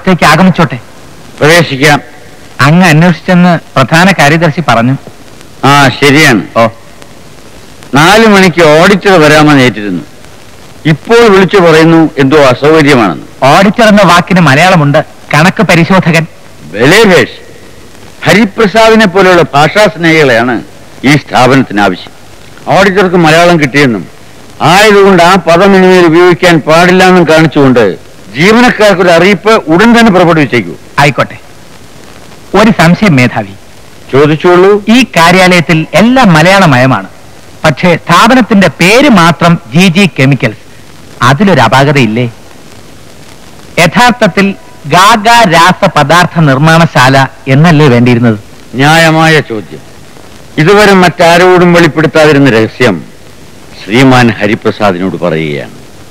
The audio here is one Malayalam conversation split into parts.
അകത്തേക്ക് ആഗമിച്ചോട്ടെ പ്രവേശിക്കാം അങ്ങ് അന്വേഷിച്ചെന്ന് പ്രധാന കാര്യദർശി പറഞ്ഞു ആ ശരിയാണ് ഓ നാല് മണിക്ക് ഓഡിറ്റർ വരാമെന്ന് ഏറ്റിരുന്നു ഇപ്പോൾ വിളിച്ചു പറയുന്നു എന്തോ അസൗകര്യമാണെന്ന് ഓഡിറ്റർ എന്ന വാക്കിന് മലയാളമുണ്ട് കണക്ക് പരിശോധകൻ ബലേഭേഷ് ഹരിപ്രസാദിനെ പോലെയുള്ള ഭാഷാ സ്നേഹികളെയാണ് ഈ സ്ഥാപനത്തിന് ആവശ്യം ഓഡിറ്റർക്ക് മലയാളം കിട്ടിയെന്നും ആയതുകൊണ്ട് ആ പദം ഇനിമേൽ ഉപയോഗിക്കാൻ പാടില്ല എന്നും കാണിച്ചുകൊണ്ട് ജീവനക്കാർക്ക് ഒരു അറിയിപ്പ് ഉടൻ തന്നെ പുറപ്പെടുവിച്ചേക്കൂ ആയിക്കോട്ടെ ഒരു സംശയം മേധാവി ചോദിച്ചോളൂ ഈ കാര്യാലയത്തിൽ എല്ലാം മലയാളമയമാണ് പക്ഷേ സ്ഥാപനത്തിന്റെ പേര് മാത്രം ജി ജി കെമിക്കൽസ് അതിലൊരു അപാകതയില്ലേ യഥാർത്ഥത്തിൽ ഗാഗ രാസ പദാർത്ഥ നിർമ്മാണശാല എന്നല്ലേ വേണ്ടിയിരുന്നത് ന്യായമായ ചോദ്യം ഇതുവരെ മറ്റാരോടും വെളിപ്പെടുത്താതിരുന്ന രഹസ്യം ശ്രീമാൻ ഹരിപ്രസാദിനോട് പറയുകയാണ്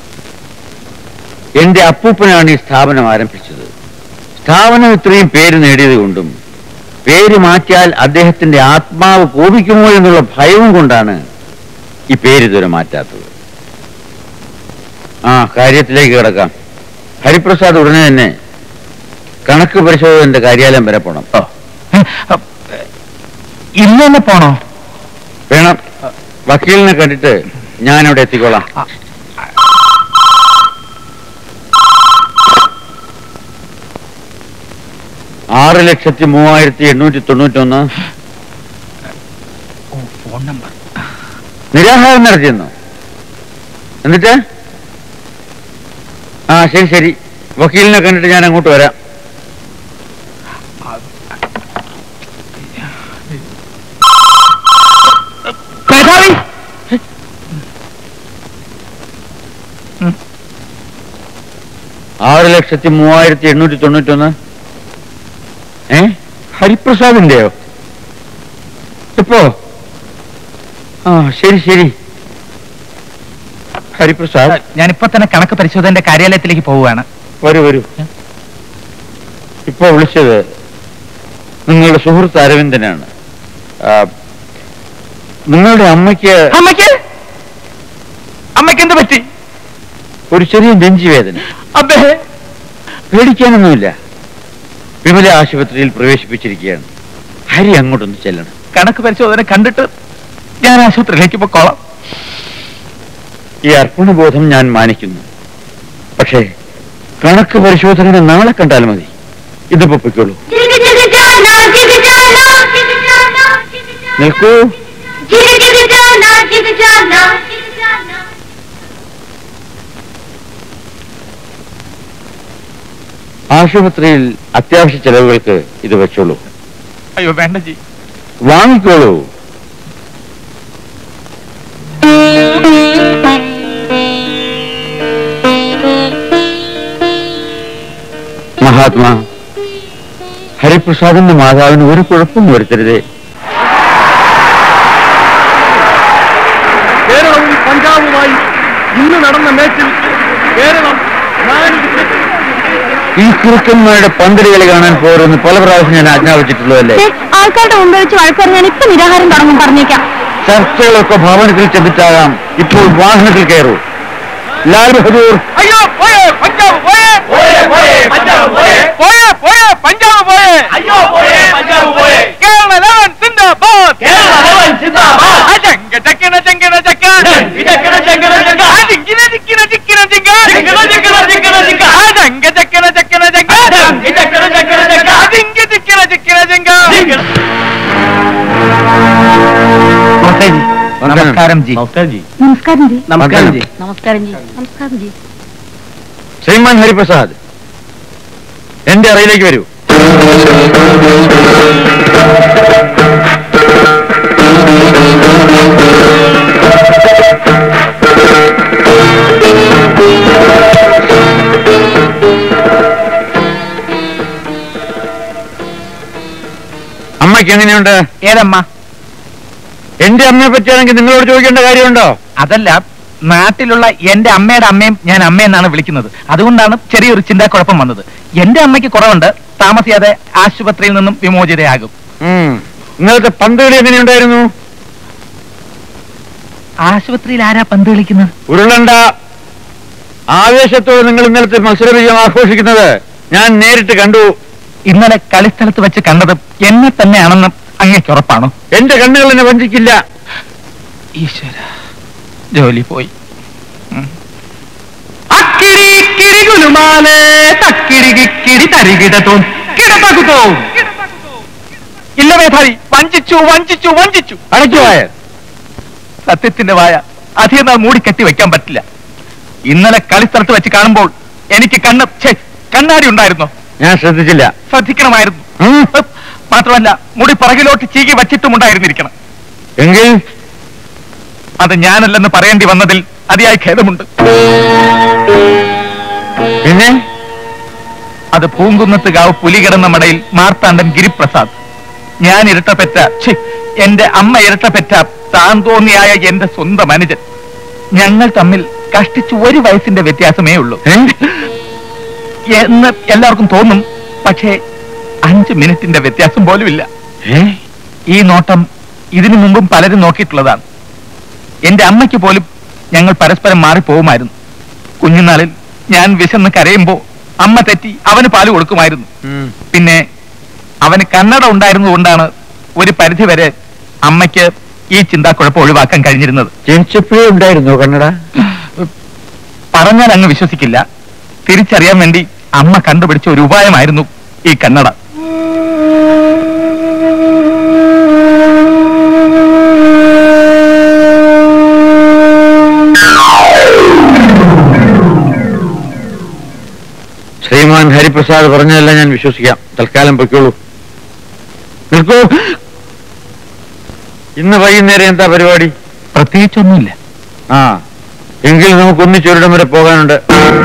എന്റെ അപ്പൂപ്പനാണ് ഈ സ്ഥാപനം ആരംഭിച്ചത് സ്ഥാപനം ഇത്രയും പേര് നേടിയത് കൊണ്ടും പേര് മാറ്റിയാൽ അദ്ദേഹത്തിന്റെ ആത്മാവ് കോപിക്കുമോ എന്നുള്ള ഭയവും കൊണ്ടാണ് ഈ പേര് ഇതുവരെ മാറ്റാത്തത് ആ കാര്യത്തിലേക്ക് കിടക്കാം ഹരിപ്രസാദ് ഉടനെ തന്നെ കണക്ക് പരിശോധകന്റെ കാര്യാലയം വരെ പോണം ഓ ഇന്ന് തന്നെ പോണോ വേണം വക്കീലിനെ കണ്ടിട്ട് ഞാൻ അവിടെ എത്തിക്കോളാം ആറ് ലക്ഷത്തി മൂവായിരത്തി എണ്ണൂറ്റി തൊണ്ണൂറ്റി ഒന്ന് ഫോൺ നമ്പർ നിരാഹാരം നടത്തിയെന്നോ എന്നിട്ട് ആ ശരി ശരി വക്കീലിനെ കണ്ടിട്ട് ഞാൻ അങ്ങോട്ട് വരാം മേധാവി ആറ് ലക്ഷത്തി മൂവായിരത്തി എണ്ണൂറ്റി തൊണ്ണൂറ്റി ഒന്ന് ഏ ഹരിപ്രസാദിന്റെയോ ഇപ്പോ ആ ശരി ശരി ഹരിപ്രസാദ് ഞാനിപ്പോ തന്നെ കണക്ക് പരിശോധനന്റെ കാര്യാലയത്തിലേക്ക് പോവുകയാണ് വരൂ വരൂ ഇപ്പോ വിളിച്ചത് നിങ്ങളുടെ സുഹൃത്ത് അരവിന്ദനാണ് ആ, നിങ്ങളുടെ അമ്മയ്ക്ക് അമ്മയ്ക്ക് അമ്മയ്ക്ക് എന്ത് പറ്റി ഒരു ചെറിയ നെഞ്ചി വേദന അബ്ബേ പേടിക്കാനൊന്നുമില്ല വിമല ആശുപത്രിയിൽ പ്രവേശിപ്പിച്ചിരിക്കുകയാണ് ഹരി അങ്ങോട്ടൊന്ന് ചെല്ലണം കണക്ക് പരിശോധന കണ്ടിട്ട് ഞാൻ ആശുപത്രിയിലേക്ക് പൊക്കോളാം ഈ അർപ്പണബോധം ഞാൻ മാനിക്കുന്നു പക്ഷേ കണക്ക് പരിശോധന നാളെ കണ്ടാൽ മതി ഇതിപ്പോ പൊയ്ക്കോളൂ നിൽക്കൂ ആശുപത്രിയിൽ അത്യാവശ്യ ചെലവുകൾക്ക് ഇത് വെച്ചോളൂ അയ്യോ വേണ്ട ജി വാങ്ങിക്കോളൂ മഹാത്മാ ഹരിപ്രസാദിന്റെ മാതാവിന് ഒരു കുഴപ്പം വരുത്തരുതേ കേരളവും പഞ്ചാബുമായി ഇന്ന് നടന്ന മാച്ചിൽ കേരളം നാല് വിക്കറ്റ് ഈ കുറുക്കന്മാരുടെ പന്തല് കളി കാണാൻ പോരെന്ന് പല പ്രാവശ്യം ഞാൻ ആജ്ഞാപിച്ചിട്ടുള്ളതല്ലേ ആൾക്കാരുടെ മുമ്പ് വെച്ച് വഴക്ക് ഞാൻ ഇപ്പൊ നിരാഹാരം തുടങ്ങും പറഞ്ഞേക്കാം ചർച്ചകളൊക്കെ ഭവനത്തിൽ ചെന്നിട്ടാകാം ഇപ്പോൾ വാഹനത്തിൽ കയറൂ ലാൽ ബഹദൂർ അയ്യോ പോയേ പഞ്ചാബ് പോയേ പോയേ പോയേ പഞ്ചാബ് പോയേ പോയേ പോയേ പഞ്ചാബ് പോയേ അയ്യോ പോയേ പഞ്ചാബ് പോയേ കേരള ലെവൻ സിന്ദാബാദ് കേരള ലെവൻ സിന്ദാബാദ് അജങ്ക ചക്കന ചങ്കന ചക്ക ചക്കന ചങ്കന ചക്ക അജിങ്കിന ജിക്കിന ജിക്കിന ജിങ്ക ജിങ്കിന ജിക്കിന ജിക്കിന ജിങ്ക അജങ്ക ചക്കന ചക്കന ചക്ക അജങ്ക ചക്കന ചക്കന ചക്ക അജിങ്ക ജിക്കിന ജിക്കിന ജിങ്ക നമസ്കാരം ജി നമസ്കാരം ജി നമസ്കാരം ജി. നമസ്കാരം ജി നമസ്കാരം ജി ശ്രീമാൻ ഹരിപ്രസാദ് എന്റെ അറയിലേക്ക് വരൂ അമ്മയ്ക്ക് എങ്ങനെയുണ്ട് ഏതമ്മ എന്റെ അമ്മയെ പറ്റിയാണെങ്കിൽ നിങ്ങളോട് ചോദിക്കേണ്ട കാര്യമുണ്ടോ അതല്ല നാട്ടിലുള്ള എന്റെ അമ്മയുടെ അമ്മയും ഞാൻ അമ്മയെന്നാണ് വിളിക്കുന്നത് അതുകൊണ്ടാണ് ചെറിയൊരു ചിന്താക്കുഴപ്പം വന്നത് എന്റെ അമ്മയ്ക്ക് കുറവുണ്ട് താമസിയാതെ ആശുപത്രിയിൽ നിന്നും വിമോചിതയാകും ഉം. ഇന്നലത്തെ പന്ത് കളി എങ്ങനെയുണ്ടായിരുന്നു ആശുപത്രിയിൽ ആരാ പന്ത് കളിക്കുന്നത് ഉരുളണ്ട ആവേശത്തോടെ നിങ്ങൾ ഇന്നലത്തെ മത്സര വിജയം ആഘോഷിക്കുന്നത് ഞാൻ നേരിട്ട് കണ്ടു ഇന്നലെ കളിസ്ഥലത്ത് വെച്ച് കണ്ടത് എന്നെ തന്നെയാണെന്ന് അങ്ങേക്ക് ഉറപ്പാണോ എന്റെ കണ്ണുകൾ എന്നെ വഞ്ചിക്കില്ല ഈശ്വര ജോലി പോയി അക്കിടി കിടി ഗുലുമാലേ തക്കിടി കിക്കിടി തരികിടത്തും കിടത്തകുത്തോം ഇല്ല മേധാവി വഞ്ചിച്ചു വഞ്ചിച്ചു വഞ്ചിച്ചു അടയ്ക്കുവായ സത്യത്തിന്റെ വായ അധികം നാൾ മൂടി കെട്ടി വെക്കാൻ പറ്റില്ല ഇന്നലെ കളിസ്ഥലത്ത് വെച്ച് കാണുമ്പോൾ എനിക്ക് കണ്ണ് ഛെ, കണ്ണാടി ഉണ്ടായിരുന്നോ ഞാൻ ശ്രദ്ധിച്ചില്ല ശ്രദ്ധിക്കണമായിരുന്നു ഉം. മാത്രമല്ല മുടി പുറകിലോട്ട് ചീകി വച്ചിട്ടും ഉണ്ടായിരുന്നിരിക്കണം എങ്കിൽ അത് ഞാനല്ലെന്ന് പറയേണ്ടി വന്നതിൽ അതിയായി ഖേദമുണ്ട് പിന്നെ അത് പൂങ്കുന്നത്ത് കാവ് പുലി കിടന്ന മടയിൽ മാർത്താണ്ഡൻ ഗിരിപ്രസാദ് ഞാൻ ഇരട്ടപ്പെട്ട ഛി, എന്റെ അമ്മ ഇരട്ടപ്പെട്ട താൻ തോന്നിയായ എന്റെ സ്വന്തം അനുജൻ ഞങ്ങൾ തമ്മിൽ കഷ്ടിച്ച് ഒരു വയസ്സിന്റെ വ്യത്യാസമേ ഉള്ളൂ ഏ? എന്ന് എല്ലാവർക്കും തോന്നും പക്ഷേ അഞ്ച് മിനിറ്റിന്റെ വ്യത്യാസം പോലും ഇല്ല ഏ? ഈ നോട്ടം ഇതിനു മുമ്പും പലരും നോക്കിയിട്ടുള്ളതാണ് എന്റെ അമ്മയ്ക്ക് പോലും ഞങ്ങൾ പരസ്പരം മാറിപ്പോകുമായിരുന്നു കുഞ്ഞുനാളിൽ ഞാൻ വിശന്ന് കരയുമ്പോ അമ്മ തെറ്റി അവന് പാല് കൊടുക്കുമായിരുന്നു ഉം. പിന്നെ അവന് കന്നഡ ഉണ്ടായിരുന്നുകൊണ്ടാണ് ഒരു പരിധിവരെ അമ്മയ്ക്ക് ഈ ചിന്താക്കുഴപ്പം ഒഴിവാക്കാൻ കഴിഞ്ഞിരുന്നത് ജനിച്ചപ്പോഴേ ഉണ്ടായിരുന്നു കണ്ണട പറഞ്ഞാൽ അങ്ങ് വിശ്വസിക്കില്ല തിരിച്ചറിയാൻ വേണ്ടി അമ്മ കണ്ടുപിടിച്ച ഒരു ഉപായമായിരുന്നു ഈ കന്നഡ ശ്രീമാൻ ഹരിപ്രസാദ് പറഞ്ഞതെല്ലാം ഞാൻ വിശ്വസിക്കാം തൽക്കാലം പൊയ്ക്കോളൂ നിൽക്കൂ ഇന്ന് വൈകുന്നേരം എന്താ പരിപാടി പ്രത്യേകിച്ചൊന്നുമില്ല ആ എങ്കിൽ നമുക്ക് ഒന്നിച്ചൊരിടം വരെ പോകാനുണ്ട്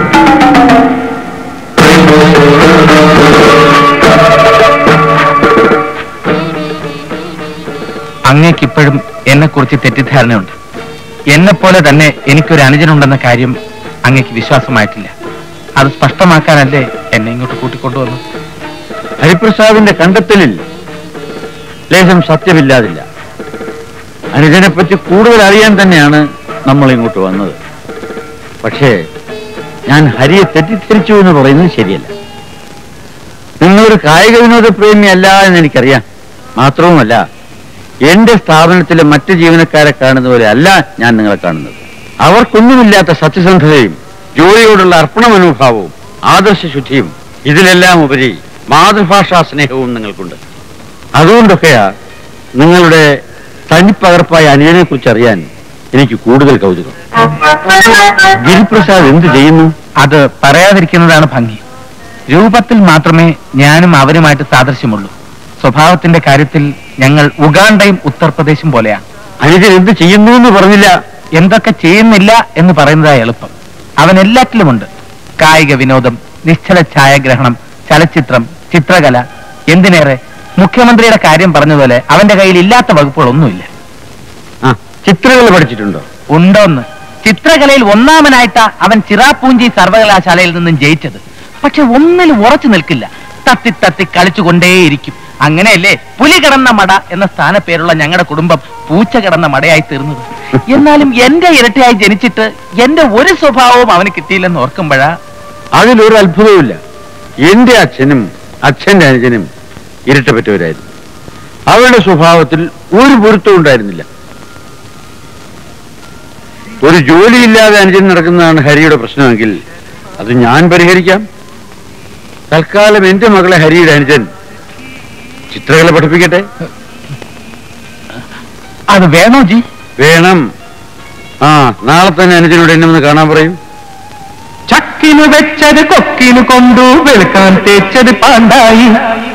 അങ്ങേക്കിപ്പോഴും എന്നെ കുറിച്ച് തെറ്റിദ്ധാരണയുണ്ട് എന്നെ പോലെ തന്നെ എനിക്കൊരു അനുജനുണ്ടെന്ന കാര്യം അങ്ങേക്ക് വിശ്വാസമായിട്ടില്ല അത് സ്പഷ്ടമാക്കാനല്ലേ എന്നെ ഇങ്ങോട്ട് കൂട്ടിക്കൊണ്ടുവന്നു ഹരിപ്രസാദിന്റെ കണ്ടെത്തലിൽ ലേശം സത്യമില്ലാതില്ല അനുജനെ പറ്റി കൂടുതൽ അറിയാൻ തന്നെയാണ് നമ്മൾ ഇങ്ങോട്ട് വന്നത് പക്ഷേ ഞാൻ ഹരിയെ തെറ്റിദ്ധരിച്ചു എന്ന് പറയുന്നത് ശരിയല്ല നിങ്ങളൊരു കായിക വിനോദ പ്രേമിയല്ല എന്ന് എനിക്കറിയാം മാത്രവുമല്ല എന്റെ സ്ഥാപനത്തിലെ മറ്റ് ജീവനക്കാരെ കാണുന്ന പോലെ അല്ല ഞാൻ നിങ്ങളെ കാണുന്നത് അവർക്കൊന്നുമില്ലാത്ത സത്യസന്ധതയും ജോലിയോടുള്ള അർപ്പണ മനോഭാവവും ആദർശശുദ്ധിയും ഇതിലെല്ലാം ഉപരി മാതൃഭാഷാ സ്നേഹവും നിങ്ങൾക്കുണ്ട് അതുകൊണ്ടൊക്കെയാ നിങ്ങളുടെ തനിപ്പകർപ്പായ അനുജനെ കുറിച്ച് അറിയാൻ എനിക്ക് കൂടുതൽ കൗതുകം ഗിരിപ്രസാദ് എന്ത് ചെയ്യുന്നു അത് പറയാതിരിക്കുന്നതാണ് ഭംഗി രൂപത്തിൽ മാത്രമേ ഞാനും അവരുമായിട്ട് സാദൃശ്യമുള്ളൂ സ്വഭാവത്തിന്റെ കാര്യത്തിൽ ഞങ്ങൾ ഉഗാണ്ടയും ഉത്തർപ്രദേശും പോലെയാണ് അനുജൻ എന്ത് ചെയ്യുന്നു എന്ന് പറഞ്ഞില്ല എന്തൊക്കെ ചെയ്യുന്നില്ല എന്ന് പറയുന്നതാ എളുപ്പം അവൻ എല്ലാറ്റിലുമുണ്ട് കായിക വിനോദം നിശ്ചല ഛായാഗ്രഹണം ചലച്ചിത്രം ചിത്രകല എന്തിനേറെ മുഖ്യമന്ത്രിയുടെ കാര്യം പറഞ്ഞതുപോലെ അവന്റെ കയ്യിൽ ഇല്ലാത്ത വകുപ്പുകളൊന്നുമില്ല ആ ചിത്രകല പഠിച്ചിട്ടുണ്ടോ ഉണ്ടോന്ന് ചിത്രകലയിൽ ഒന്നാമനായിട്ടാ അവൻ ചിറാപ്പൂഞ്ചി സർവകലാശാലയിൽ നിന്നും ജയിച്ചത് പക്ഷെ ഒന്നിലും ഉറച്ചു നിൽക്കില്ല തത്തി തത്തി കളിച്ചുകൊണ്ടേയിരിക്കും അങ്ങനെയല്ലേ പുലി കിടന്ന മട എന്ന സ്ഥാനപ്പേരുള്ള ഞങ്ങളുടെ കുടുംബം പൂച്ച കിടന്ന മടയായി തീർന്നത് എന്നാലും എന്റെ ഇരട്ടയായി ജനിച്ചിട്ട് എന്റെ ഒരു സ്വഭാവവും അവന് കിട്ടിയില്ലെന്ന് ഓർക്കുമ്പോഴാ അതിലൊരു അത്ഭുതവുമില്ല എന്റെ അച്ഛനും അച്ഛന്റെ അനുജനും ഇരട്ടപ്പറ്റവരായിരുന്നു അവരുടെ സ്വഭാവത്തിൽ ഒരു പൊരുത്തവും ഉണ്ടായിരുന്നില്ല ഒരു ജോലിയില്ലാതെ അനുജൻ നടക്കുന്നതാണ് ഹരിയുടെ പ്രശ്നമെങ്കിൽ അത് ഞാൻ പരിഹരിക്കാം തൽക്കാലം എന്റെ മകളെ ഹരിയുടെ അനുജൻ ചിത്രകല പഠിപ്പിക്കട്ടെ അത് വേണോ ജി വേണം ആ നാളെ തന്നെ അനുജനോട് എന്നെ ഒന്ന് കാണാൻ പറയും ചക്കിനു വെച്ചത് കൊക്കിനു കൊണ്ടു വെളുക്കാൻ തേച്ചത് പാണ്ടായി